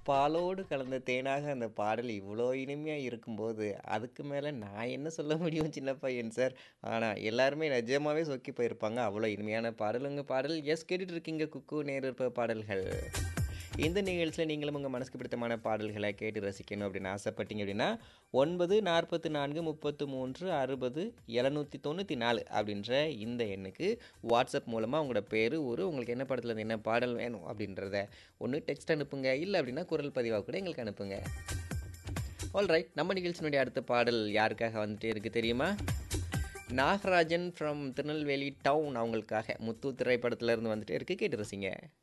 பாலோடு கலந்த தேனாக அந்த பாடல் இவ்வளோ இனிமையாக இருக்கும்போது அதுக்கு மேலே நான் என்ன சொல்ல முடியும் சின்ன பையன் சார் ஆனால் எல்லாருமே நிஜமாவே சொக்கி போயிருப்பாங்க அவ்வளோ இனிமையான பாடலுங்க பாடல் எஸ் கேட்டுட்டு இருக்கீங்க குக்கு நேரிற்ப பாடல்கள் இந்த நிகழ்ச்சியில் நீங்களும் உங்கள் மனசுக்கு பிடித்தமான பாடல்களை கேட்டு ரசிக்கணும் அப்படின்னு ஆசைப்பட்டீங்க அப்படின்னா ஒன்பது நாற்பத்து நான்கு முப்பத்து மூன்று அறுபது எழுநூற்றி தொண்ணூற்றி நாலு அப்படின்ற இந்த எண்ணுக்கு வாட்ஸ்அப் மூலமாக உங்களோட பேர் ஊர் உங்களுக்கு என்ன படத்தில் இருந்து என்ன பாடல் வேணும் அப்படின்றத ஒன்று டெக்ஸ்ட் அனுப்புங்க இல்லை அப்படின்னா குரல் பதிவாக கூட எங்களுக்கு அனுப்புங்க ஆல்ரைட் நம்ம நிகழ்ச்சியினுடைய அடுத்த பாடல் யாருக்காக வந்துட்டே இருக்கு தெரியுமா நாகராஜன் ஃப்ரம் திருநெல்வேலி டவுன் அவங்களுக்காக முத்து திரைப்படத்துல இருந்து வந்துட்டே இருக்கு கேட்டு ரசிங்க